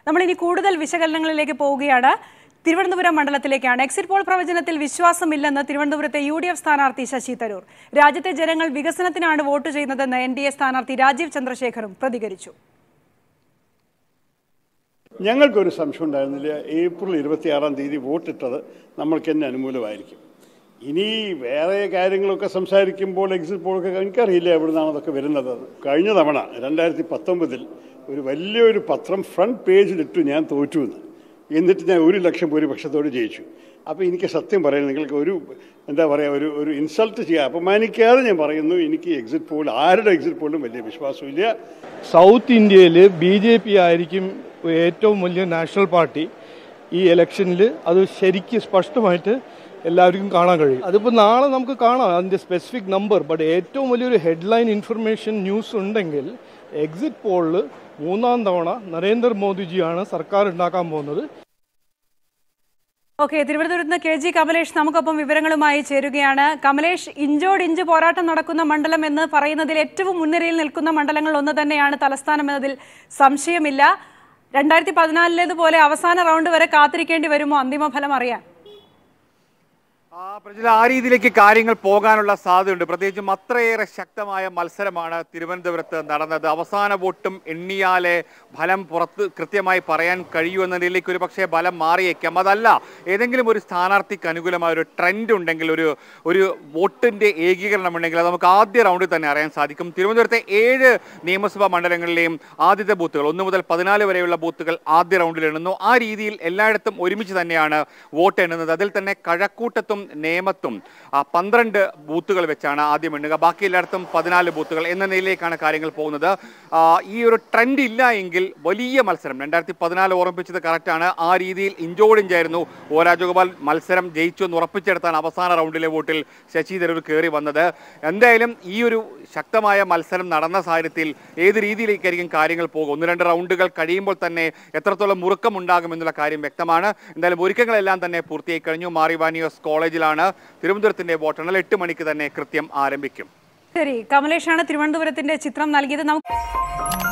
നമ്മൾ ഇനി കൂടുതൽ വിശകലനങ്ങളിലേക്ക് പോവുകയാണ് തിരുവനന്തപുരം മണ്ഡലത്തിലേക്കാണ് എക്സിറ്റ് പോൾ പ്രവചനത്തിൽ വിശ്വാസമില്ലെന്ന് തിരുവനന്തപുരത്തെ യു ഡി എഫ് സ്ഥാനാർത്ഥി ശശി തരൂർ രാജ്യത്തെ ജനങ്ങൾ വികസനത്തിനാണ് വോട്ട് ചെയ്യുന്നതെന്ന് എൻ ഡി എ സ്ഥാനാർത്ഥി രാജീവ് ചന്ദ്രശേഖറും പ്രതികരിച്ചു ഞങ്ങൾക്കൊരു സംശയം ഉണ്ടായിരുന്നില്ല ഏപ്രിൽ ഇരുപത്തിയാറാം തീയതി വോട്ടിട്ടത് നമ്മൾക്ക് തന്നെ അനുകൂലമായിരിക്കും ഇനി വേറെ കാര്യങ്ങളൊക്കെ സംസാരിക്കുമ്പോൾ എക്സിറ്റ് പോളൊക്കെ എനിക്കറിയില്ല എവിടെ നിന്നാണ് അതൊക്കെ വരുന്നത് കഴിഞ്ഞ തവണ രണ്ടായിരത്തി പത്തൊമ്പതിൽ ഒരു വലിയൊരു പത്രം ഫ്രണ്ട് പേജിലിട്ടു ഞാൻ തോറ്റു എന്ന് എന്നിട്ട് ഞാൻ ഒരു ലക്ഷം ഭൂരിപക്ഷത്തോട് ജയിച്ചു അപ്പോൾ എനിക്ക് സത്യം പറയാൻ നിങ്ങൾക്ക് ഒരു എന്താ പറയുക ഒരു ഒരു ഇൻസൾട്ട് ചെയ്യുക അപമാനിക്കാതെ ഞാൻ പറയുന്നു എനിക്ക് എക്സിറ്റ് പോൾ ആരുടെ എക്സിറ്റ് പോളിലും വലിയ വിശ്വാസമില്ല സൗത്ത് ഇന്ത്യയിൽ ബി ജെ പി ആയിരിക്കും ഏറ്റവും വലിയ നാഷണൽ പാർട്ടി ഈ ഇലക്ഷനിൽ അത് ശരിക്ക് സ്പഷ്ടമായിട്ട് എല്ലാവർക്കും കാണാൻ കഴിയും അതിപ്പോൾ നാളെ നമുക്ക് കാണാം അതിൻ്റെ സ്പെസിഫിക് നമ്പർ ബട്ട് ഏറ്റവും വലിയൊരു ഹെഡ്ലൈൻ ഇൻഫർമേഷൻ ന്യൂസ് ഉണ്ടെങ്കിൽ എക്സിറ്റ് പോളിൽ മൂന്നാം തവണ നരേന്ദ്രമോദിജിയാണ് സർക്കാർ ഉണ്ടാക്കാൻ പോകുന്നത് ഓക്കെ തിരുവനന്തപുരത്ത് നിന്ന് കെ ജി കമലേഷ് നമുക്കൊപ്പം വിവരങ്ങളുമായി ചേരുകയാണ് കമലേഷ് ഇഞ്ചോട് ഇഞ്ച് പോരാട്ടം നടക്കുന്ന മണ്ഡലം എന്ന് പറയുന്നതിൽ ഏറ്റവും മുൻനിരയിൽ നിൽക്കുന്ന മണ്ഡലങ്ങൾ ഒന്ന് തന്നെയാണ് തലസ്ഥാനം എന്നതിൽ സംശയമില്ല രണ്ടായിരത്തി പതിനാലിലേതുപോലെ അവസാന റൗണ്ട് വരെ കാത്തിരിക്കേണ്ടി വരുമോ അന്തിമ ഫലം അറിയാൻ ആ പ്രജില ആ രീതിയിലേക്ക് കാര്യങ്ങൾ പോകാനുള്ള സാധ്യതയുണ്ട് പ്രത്യേകിച്ചും അത്രയേറെ ശക്തമായ മത്സരമാണ് തിരുവനന്തപുരത്ത് നടന്നത് അവസാന വോട്ടും എണ്ണിയാലേ ഫലം പുറത്ത് കൃത്യമായി പറയാൻ കഴിയൂ എന്ന നിലയിലേക്ക് ഒരു പക്ഷേ ഫലം മാറിയേക്കാം അതല്ല ഏതെങ്കിലും ഒരു സ്ഥാനാർത്ഥിക്ക് അനുകൂലമായ ഒരു ട്രെൻഡ് ഉണ്ടെങ്കിൽ ഒരു ഒരു വോട്ടിന്റെ ഏകീകരണം ഉണ്ടെങ്കിൽ അത് നമുക്ക് ആദ്യ റൗണ്ടിൽ തന്നെ അറിയാൻ സാധിക്കും തിരുവനന്തപുരത്തെ ഏഴ് നിയമസഭാ മണ്ഡലങ്ങളിലെയും ആദ്യത്തെ ബൂത്തുകൾ ഒന്ന് മുതൽ പതിനാല് വരെയുള്ള ബൂത്തുകൾ ആദ്യ റൗണ്ടിൽ എണ്ണുന്നു ആ രീതിയിൽ എല്ലായിടത്തും ഒരുമിച്ച് തന്നെയാണ് വോട്ട് എണ്ണുന്നത് അതിൽ തന്നെ കഴക്കൂട്ടത്തും നേമത്തും ആ, പന്ത്രണ്ട് ബൂത്തുകൾ വെച്ചാണ് ആദ്യം എണ്ണുക ബാക്കി എല്ലായിടത്തും പതിനാല് ബൂത്തുകൾ എന്ന നിലയിലേക്കാണ് കാര്യങ്ങൾ പോകുന്നത് ആ, ഈ ഒരു ട്രെൻഡ് ഇല്ല എങ്കിൽ വലിയ മത്സരം രണ്ടായിരത്തി പതിനാല് ഓർമ്മിപ്പിച്ചത് കറക്റ്റാണ് ആ രീതിയിൽ ഇഞ്ചോടിഞ്ചായിരുന്നു ഒ രാജഗോപാൽ മത്സരം ജയിച്ചു എന്ന് ഉറപ്പിച്ചെടുത്താണ് അവസാന റൗണ്ടിലെ വോട്ടിൽ ശശി തരൂർ കയറി വന്നത് എന്തായാലും ഈ ഒരു ശക്തമായ മത്സരം നടന്ന സാഹചര്യത്തിൽ ഏത് രീതിയിലേക്കായിരിക്കും കാര്യങ്ങൾ പോകും ഒന്ന് രണ്ട് റൗണ്ടുകൾ കഴിയുമ്പോൾ തന്നെ എത്രത്തോളം മുറുക്കം ഉണ്ടാകുമെന്നുള്ള കാര്യം വ്യക്തമാണ് എന്തായാലും ഒരുക്കങ്ങളെല്ലാം തന്നെ പൂർത്തിയായി കഴിഞ്ഞു മാറിവാനിയോസ് കോളേജിലാണ് തിരുവനന്തപുരത്തിന്റെ വോട്ടെണ്ണൽ എട്ട് മണിക്ക് തന്നെ കൃത്യം ആരംഭിക്കും ശരി കമലേഷാണ് തിരുവനന്തപുരത്തിന്റെ ചിത്രം നൽകിയത് നമുക്ക്